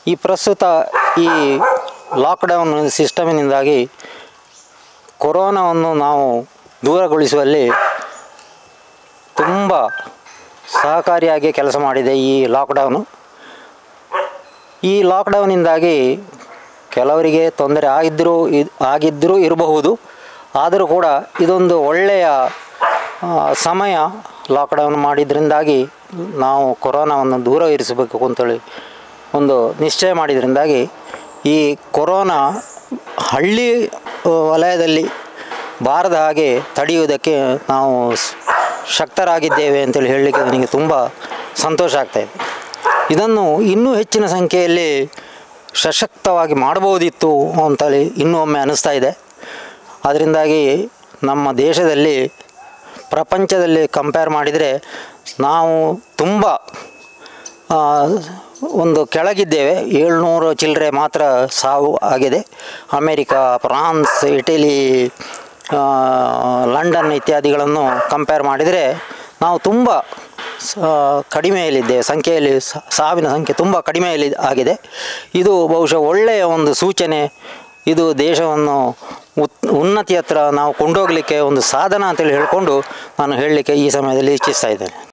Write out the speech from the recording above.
ಈ ಪ್ರಸ್ತುತ ಈ ಲಾಕ್ಡೌನ್ ಸಿಸ್ಟಮಿನಿಂದಾಗಿ ಕೊರೋನಾವನ್ನು ನಾವು ದೂರಗೊಳಿಸುವಲ್ಲಿ ತುಂಬ ಸಹಕಾರಿಯಾಗಿ ಕೆಲಸ ಮಾಡಿದೆ ಈ ಲಾಕ್ಡೌನು ಈ ಲಾಕ್ಡೌನಿಂದಾಗಿ ಕೆಲವರಿಗೆ ತೊಂದರೆ ಆಗಿದ್ದರೂ ಇದ್- ಆಗಿದ್ದರೂ ಇರಬಹುದು ಆದರೂ ಕೂಡ ಇದೊಂದು ಒಳ್ಳೆಯ ಆ, ಸಮಯ ಲಾಕ್ಡೌನ್ ಮಾಡಿದ್ರಿಂದಾಗಿ ನಾವು ಕೊರೋನಾವನ್ನು ದೂರ ಇರಿಸಬೇಕು ಅಂತೇಳಿ ಒಂದು ನಿಶ್ಚಯ ಮಾಡಿದ್ರಿಂದಾಗಿ ಈ ಕೊರೋನಾ ಹಳ್ಳಿ ಆ, ವಲಯದಲ್ಲಿ ಬಾರದ ಹಾಗೆ ತಡೆಯುವುದಕ್ಕೆ ನಾವು ಸ್- ಶಕ್ತರಾಗಿದ್ದೇವೆ ಅಂತೇಳಿ ಹೇಳಲಿಕ್ಕೆ ನನಗೆ ತುಂಬ ಸಂತೋಷ ಆಗ್ತಾಯಿದೆ ಇದನ್ನು ಇನ್ನೂ ಹೆಚ್ಚಿನ ಸಂಖ್ಯೆಯಲ್ಲಿ ಸಶಕ್ತವಾಗಿ ಮಾಡಬಹುದಿತ್ತು ಅಂತೇಳಿ ಇನ್ನೂ ಒಮ್ಮೆ ಅನ್ನಿಸ್ತಾ ಇದೆ ಅದರಿಂದಾಗಿ ನಮ್ಮ ದೇಶದಲ್ಲಿ ಪ್ರಪಂಚದಲ್ಲಿ ಕಂಪೇರ್ ಮಾಡಿದರೆ ನಾವು ತುಂಬ ಆ, ಒಂದು ಕೆಳಗಿದ್ದೇವೆ ಏಳ್ನೂರು ಚಿಲ್ಲರೆ ಮಾತ್ರ ಸಾವು ಆಗಿದೆ ಅಮೇರಿಕಾ ಫ್ರಾನ್ಸ್ ಇಟಲಿ ಆ, ಲಂಡನ್ ಇತ್ಯಾದಿಗಳನ್ನು ಕಂಪೇರ್ ಮಾಡಿದರೆ ನಾವು ತುಂಬ ಸ- ಕಡಿಮೆಯಲ್ಲಿದ್ದೇವೆ ಸಂಖ್ಯೆಯಲ್ಲಿ ಸ- ಸಾವಿನ ಸಂಖ್ಯೆ ತುಂಬ ಕಡಿಮೆಯಲ್ಲಿ ಆಗಿದೆ ಇದು ಬಹುಶಃ ಒಳ್ಳೆಯ ಒಂದು ಸೂಚನೆ ಇದು ದೇಶವನ್ನು ಉತ್ ಉನ್ನತಿ ಹತ್ರ ನಾವು ಕೊಂಡೋಗಲಿಕ್ಕೆ ಒಂದು ಸಾಧನ ಅಂತೇಳಿ ಹೇಳಿಕೊಂಡು ನಾನು ಹೇಳಲಿಕ್ಕೆ ಈ ಸಮಯದಲ್ಲಿ ಇಚ್ಛಿಸ್ತಾ ಇದ್ದೇನೆ